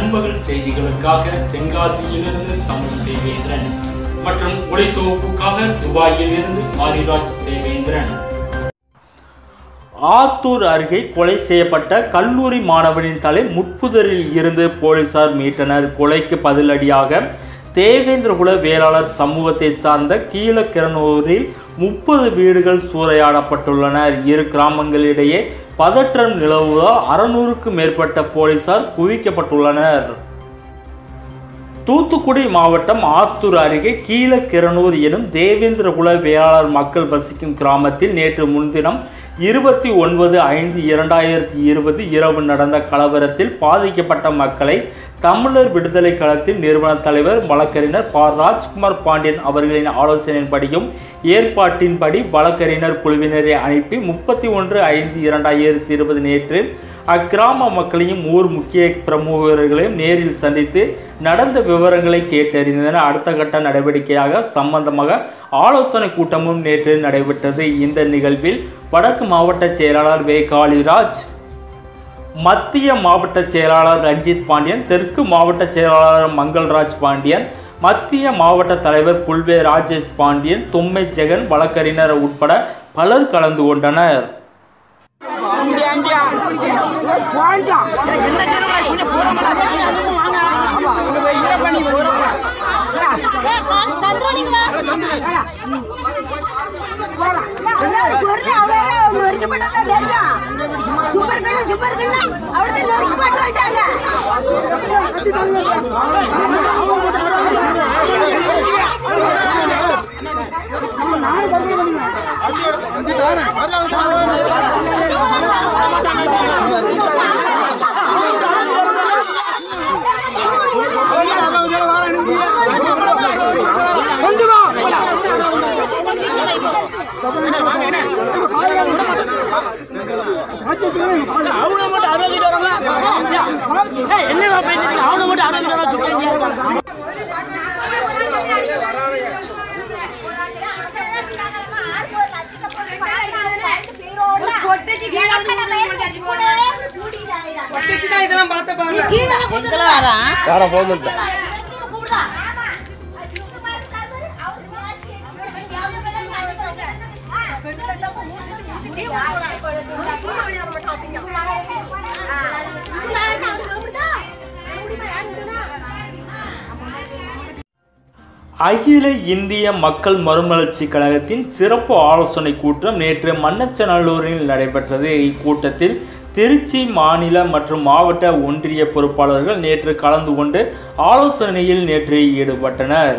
நண்பகல் செய்திகளுக்காக தென்காசியிலிருந்து தமிழ் தேவேந்திரன் மற்றும் ஒளித்தொகுப்புக்காக துபாயில் இருந்து மாரிராஜ் தேவேந்திரன் ஆத்தூர் அருகே கொலை செய்யப்பட்ட கல்லூரி மாணவனின் தலை முட்புதரில் இருந்து போலீசார் மீட்டனர் கொலைக்கு பதிலடியாக தேவேந்திரகுல வேளாளர் சமூகத்தை சார்ந்த கீழக்கிரனூரில் முப்பது வீடுகள் சூறையாடப்பட்டுள்ளனர் இரு கிராமங்களிடையே பதற்றம் நிலவுவதால் அறுநூறுக்கும் மேற்பட்ட போலீசார் குவிக்கப்பட்டுள்ளனர் தூத்துக்குடி மாவட்டம் ஆத்தூர் அருகே கீழக்கிரனூர் எனும் தேவேந்திரகுல வேளாளர் மக்கள் வசிக்கும் கிராமத்தில் நேற்று முன்தினம் இருபத்தி ஒன்பது ஐந்து இரண்டாயிரத்தி இருபது இரவு நடந்த கலவரத்தில் பாதிக்கப்பட்ட மக்களை தமிழர் விடுதலை களத்தின் நிறுவன தலைவர் வழக்கறிஞர் ப ராஜ்குமார் பாண்டியன் அவர்களின் ஆலோசனையின்படியும் ஏற்பாட்டின்படி வழக்கறிஞர் குழுவினரை அனுப்பி முப்பத்தி ஒன்று ஐந்து இரண்டாயிரத்தி இருபது நேற்று அக்கிராம மக்களையும் ஊர் முக்கிய பிரமுகர்களையும் நேரில் சந்தித்து நடந்த விவரங்களை கேட்டறிந்தனர் அடுத்த கட்ட நடவடிக்கையாக சம்பந்தமாக ஆலோசனை கூட்டமும் நேற்று நடைபெற்றது இந்த நிகழ்வில் வடக்கு மாவட்ட செயலாளர் வே காளிராஜ் மத்திய மாவட்ட செயலாளர் ரஞ்சித் பாண்டியன் தெற்கு மாவட்ட செயலாளர் மங்கள்ராஜ் பாண்டியன் மத்திய மாவட்ட தலைவர் புல்வே ராஜேஷ் பாண்டியன் தொம்மை ஜெகன் வழக்கறிஞர் உட்பட பலர் கலந்து கொண்டனர் சந்திரனிங்களா பொருள் அவரே அவங்க வரைக்கப்பட்டதா தெரியும் சூப்பர் கண்ணு சூப்பர் கண்ணு அவர்தான் வரைக்கப்பட்டு போயிட்டாங்க அவனை மட்டும் அறுபது வரவங்களா என்ன பேசுறீங்க அவனை மட்டும் அறுபது ரூபா சொல்றீங்க இதெல்லாம் பார்த்த பாருங்க எங்களும் வரான் யாரும் போக மாட்டேன் அகில இந்திய மக்கள் மறுமலர்ச்சி கழகத்தின் சிறப்பு ஆலோசனை கூட்டம் நேற்று மண்ணச்சநல்லூரில் நடைபெற்றது இக்கூட்டத்தில் திருச்சி மாநில மற்றும் மாவட்ட ஒன்றிய பொறுப்பாளர்கள் நேற்று கலந்து கொண்டு ஆலோசனையில் நேற்று ஈடுபட்டனர்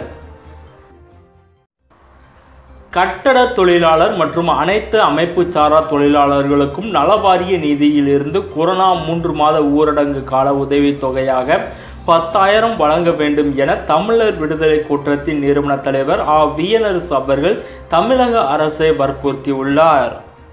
கட்டட தொழிலாளர் மற்றும் அனைத்து அமைப்பு சாரா தொழிலாளர்களுக்கும் நலவாரிய நிதியிலிருந்து கொரோனா மூன்று மாத ஊரடங்கு கால உதவித் தொகையாக பத்தாயிரம் வழங்க வேண்டும் என தமிழர் விடுதலை கூட்டத்தின் நிறுவன தலைவர் ஆ வியனரசு அவர்கள் தமிழக அரசை வற்புறுத்தியுள்ளார்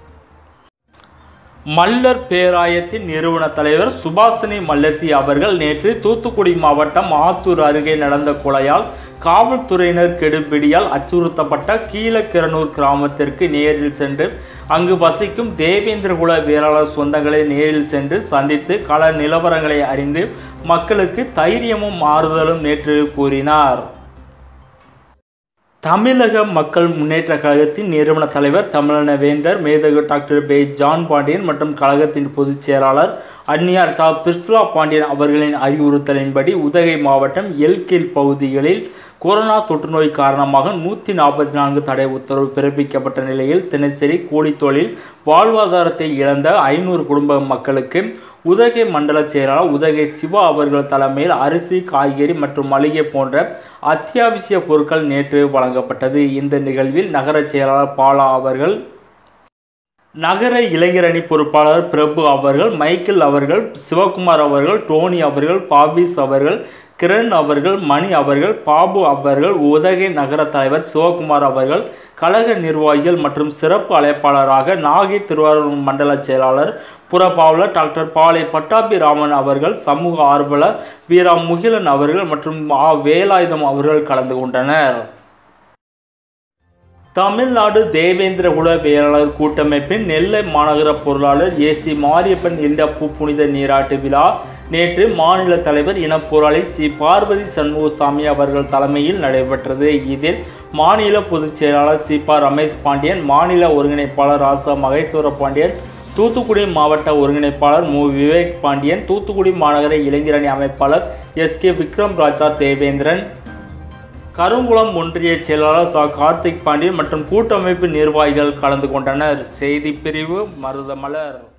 மல்லர் பேராயத்தின் நிறுவன தலைவர் சுபாசினி மல்லத்தி அவர்கள் நேற்று தூத்துக்குடி மாவட்டம் ஆத்தூர் அருகே நடந்த கொலையால் காவல்துறையினர் கெடுபிடியால் அச்சுறுத்தப்பட்ட கீழக்கிரனூர் கிராமத்திற்கு நேரில் சென்று அங்கு வசிக்கும் தேவேந்திரகுல வீராளர் சொந்தங்களை நேரில் சென்று சந்தித்து கள நிலவரங்களை அறிந்து மக்களுக்கு தைரியமும் ஆறுதலும் நேற்று கூறினார் தமிழக மக்கள் முன்னேற்ற கழகத்தின் நிறுவன தலைவர் தமிழன வேந்தர் மேதகு டாக்டர் பே ஜான் பாண்டியன் மற்றும் கழகத்தின் பொதுச் செயலாளர் அந்நியார் சா பிர்ஸ்லா பாண்டியன் அவர்களின் அறிவுறுத்தலின்படி உதகை மாவட்டம் எல்கேல் பகுதிகளில் கொரோனா தொற்றுநோய் காரணமாக நூற்றி நாற்பத்தி நான்கு தடை உத்தரவு பிறப்பிக்கப்பட்ட நிலையில் தினசரி கூலித் தொழில் வாழ்வாதாரத்தை இழந்த ஐநூறு குடும்ப மக்களுக்கு உதகை மண்டல செயலாளர் உதகை சிவா அவர்கள் தலைமையில் அரிசி காய்கறி மற்றும் மளிகை போன்ற அத்தியாவசிய பொருட்கள் நேற்று வழங்கப்பட்டது இந்த நிகழ்வில் நகர செயலாளர் பாலா அவர்கள் நகர இளைஞரணி பொறுப்பாளர் பிரபு அவர்கள் மைக்கேல் அவர்கள் சிவகுமார் அவர்கள் டோனி அவர்கள் பாபிஸ் அவர்கள் கிரண் அவர்கள் மணி அவர்கள் பாபு அவர்கள் உதகை நகர தலைவர் சிவகுமார் அவர்கள் கழக நிர்வாகிகள் மற்றும் சிறப்பு அழைப்பாளராக நாகை திருவாரூர் மண்டல செயலாளர் புறப்பாவலர் டாக்டர் பாலை பட்டாபிராமன் அவர்கள் சமூக ஆர்வலர் வீரா முகிலன் அவர்கள் மற்றும் ஆ வேலாயுதம் அவர்கள் கலந்து கொண்டனர் தமிழ்நாடு தேவேந்திர குல வேளாளர் கூட்டமைப்பின் நெல்லை மாநகர பொருளாளர் ஏசி மாரியப்பன் இல்ல பூ புனித நீராட்டு விழா நேற்று மாநில தலைவர் இனப்போராளி சி பார்வதி சண்முகசாமி அவர்கள் தலைமையில் நடைபெற்றது இதில் மாநில பொதுச் செயலாளர் சி பா ரமேஷ் பாண்டியன் மாநில ஒருங்கிணைப்பாளர் ராசா மகேஸ்வர பாண்டியன் தூத்துக்குடி மாவட்ட ஒருங்கிணைப்பாளர் மு விவேக் பாண்டியன் தூத்துக்குடி மாநகர இளைஞரணி அமைப்பாளர் எஸ் கே விக்ரம் ராஜா தேவேந்திரன் கருங்குளம் ஒன்றிய செயலாளர் சா கார்த்திக் பாண்டியன் மற்றும் கூட்டமைப்பு நிர்வாகிகள் கலந்து கொண்டனர் செய்தி பிரிவு மருதமலர்